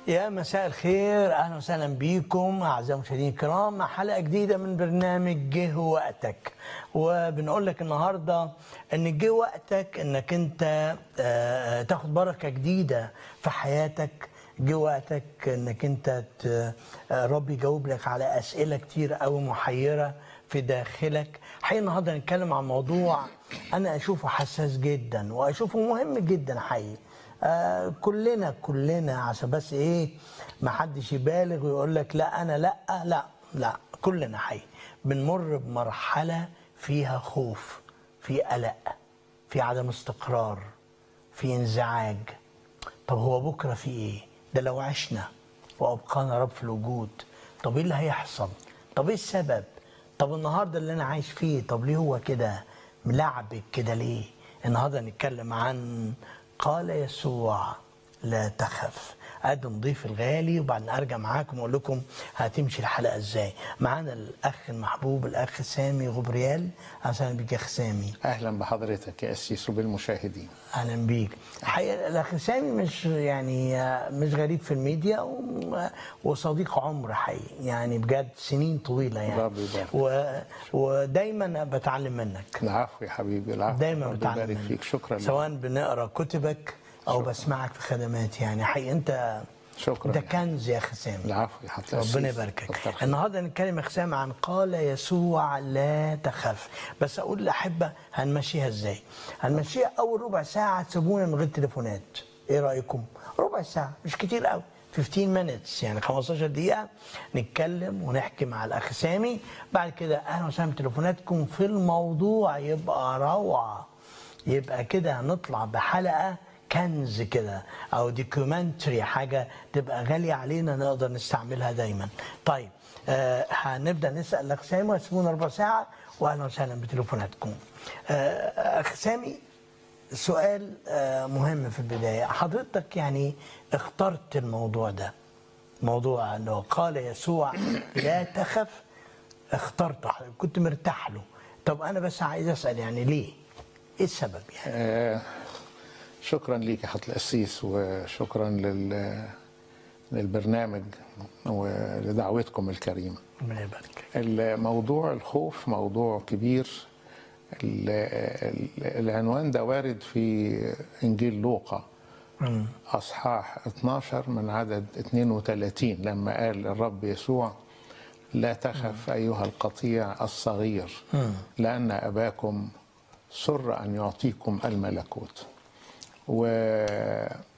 يا مساء الخير اهلا وسهلا بيكم اعزائي المشاهدين الكرام مع حلقه جديده من برنامج جه وقتك وبنقول لك النهارده ان جه وقتك انك انت آه، تاخد بركه جديده في حياتك جه وقتك انك انت ت- آه، رب يجاوب لك على اسئله كتير قوي محيره في داخلك حقيقة النهارده هنتكلم عن موضوع انا اشوفه حساس جدا واشوفه مهم جدا حقيقي آه كلنا كلنا عشان بس ايه ما حدش يبالغ ويقول لك لا انا لا لا لا كلنا حقيقي بنمر بمرحله فيها خوف في قلق في عدم استقرار في انزعاج طب هو بكره في ايه ده لو عشنا وابقانا رب في الوجود طب ايه اللي هيحصل طب ايه السبب طب النهارده اللي انا عايش فيه طب ليه هو كده ملعبك كده ليه النهارده نتكلم عن قال يسوع لا تخف اقدم ضيف الغالي وبعدين ارجع معاكم واقول لكم هتمشي الحلقه ازاي معانا الاخ المحبوب الاخ سامي غبريال اهلا وسهلا بيك يا اخ سامي اهلا بحضرتك يا اسيس وبالمشاهدين اهلا بيك الحقيقه الاخ سامي مش يعني مش غريب في الميديا و- وصديق عمر حقيقي يعني بجد سنين طويله يعني رب يبارك. و... ودايما بتعلم منك العفو يا حبيبي العفو دايما رب بتعلم يبارك منك فيك شكرا لك. سواء بنقرا كتبك او بسمعك في خدمات يعني حقيقي انت شكرا انت كنز يا اخ سامي العفو يا حضرتك ربنا يباركك كتر خيرك. النهارده نتكلم يا حسام عن قال يسوع لا تخف بس اقول لاحبه هنمشيها ازاي هنمشيها اول ربع ساعه تسيبونا من غير تليفونات ايه رايكم ربع ساعه مش كتير قوي 15 minutes يعني 15 دقيقة نتكلم ونحكي مع الأخ سامي بعد كده أهلا وسهلا بتليفوناتكم في الموضوع يبقى روعة يبقى كده هنطلع بحلقه كنز كده او دوكيومنتري حاجه تبقى غاليه علينا نقدر نستعملها دايما. طيب آه هنبدا نسال الاخ سامي وهتسيبونا ربع ساعه واهلا وسهلا بتليفوناتكم. آه اخ سامي سؤال آه مهم في البدايه، حضرتك يعني اخترت الموضوع ده. موضوع انه قال يسوع لا تخف اخترته كنت مرتاح له. طب انا بس عايز اسال يعني ليه؟ ايه السبب يعني؟ آه شكرا ليك يا حضرة القسيس وشكرا لل للبرنامج ولدعوتكم الكريمه ربنا يبارك الموضوع الخوف موضوع كبير ال- ال- العنوان ده وارد في انجيل لوقا اصحاح 12 من عدد 32 لما قال الرب يسوع لا تخف ايها القطيع الصغير لان اباكم سر ان يعطيكم الملكوت